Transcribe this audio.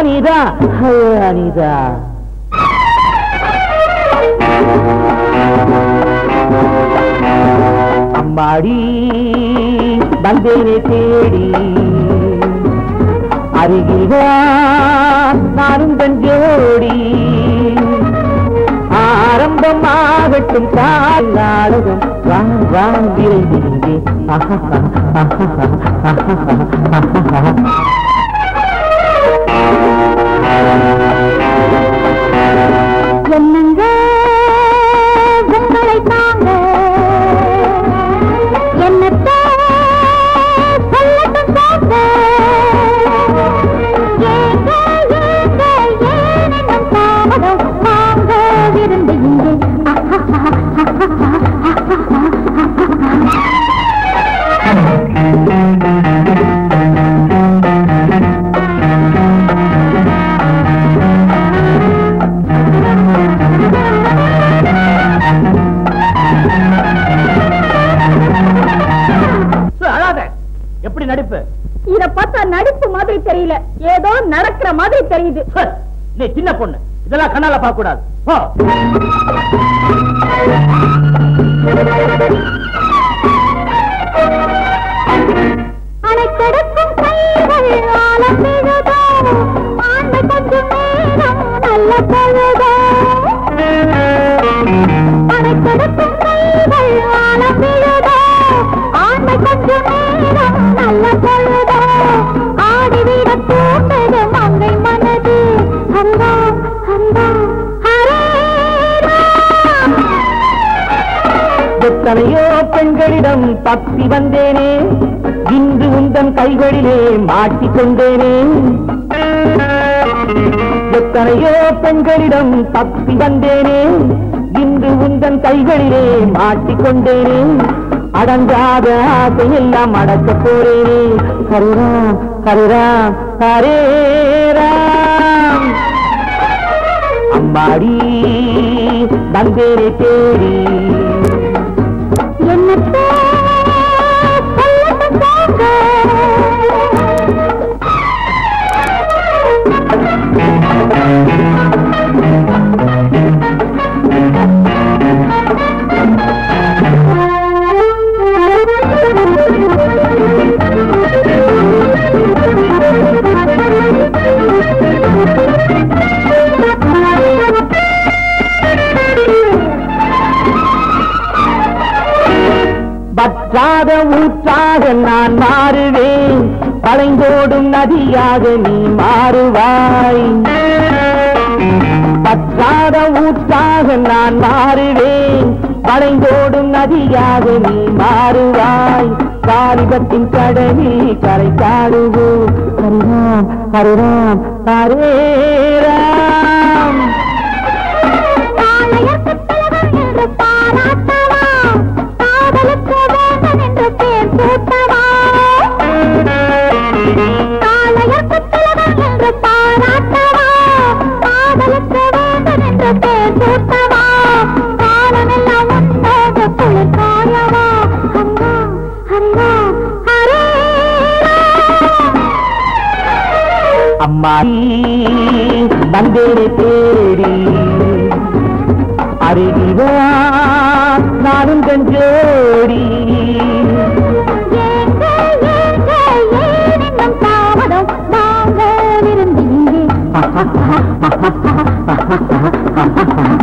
அனிதா ஹே, அனிதா அம்மாடி வந்தேனே தேடி அருகிவா நானும் தன் ஜோடி ஆரம்பமாகட்டும் கால் நாடகம் வாங் வாங் விரைந்தே என்னங்க உங்களை தாங்க என்னத்தை சொல்லட்டும் தாங்க ஏங்க ஏங்க ஏனென்னும் தாமதம் வாங்க விருந்து இங்கே அழாத எப்படி நடிப்பு இத பார்த்தா நடிப்பு மாதிரி தெரியல ஏதோ நடக்கிற மாதிரி தெரியுது ஹ, நீ சின்ன பொண்ணு இதெல்லாம் கண்ணால பார்க்க கூடாது போ. அணைக்கடக்கும் கைகள் ஆழம் விழுதோ ஆண்மை கொஞ்சம் நேரம் நல்ல பொழுதோ அணைக்கடக்கும் கைகள் ஆழம் விழுதோ ஆண்மை கொஞ்சம் நேரம் நல்ல பொழுதோ ஆடிவிட தூண்டது மங்கை மனது ஹரிதா ஹரிதா ஹரே ராம் எத்தனையோ பெண்களிடம் தப்பி வந்தேனே இன்று உந்தன் கைகளிலே மாட்டிக்கொண்டேனே எத்தனையோ பெண்களிடம் தப்பி வந்தேனே இன்று உந்தன் கைகளிலே மாட்டிக்கொண்டேனே அடங்காத ஆசையெல்லாம் அடக்கப் போறேனே ஹரிராம் ஹரிராம் ஹரே ராம் அம்மாடி வந்தேனே தேடி என்னத்தை சொல்லட்டும் தாங்க வற்றாத ஊற்றாக நான் மாறுவேன் வளைந்தோடும் நதியாக நீ மாறுவாய் வற்றாத ஊற்றாக நான் மாறுவேன் வளைந்தோடும் நதியாக நீ மாறுவாய் காலிபத்தின் கடலில் கரை காடுவோம் ஹரிராம் ஹரிராம் ஹரேராம் காளையர்க்கு திலகம் என்று பாராட்டவா காதலுக்கு வேந்தன் என்று பேர் சூட்டவா காளையர்க்கு திலகம் என்று பாராட்டவா காதலுக்கு வேந்தன் என்று பேர் சூட்டவா காலமெல்லாம் உன்னோடு குளிர் காயவா ஹரிரா ஹரிரா ஹரே அம்மா வந்தேனே தேடி அருகிவா நானும் கஞ்சோடி ஏங்க ஏங்க ஏனென்னும் தாமதம் வாங்க விருந்து இங்கே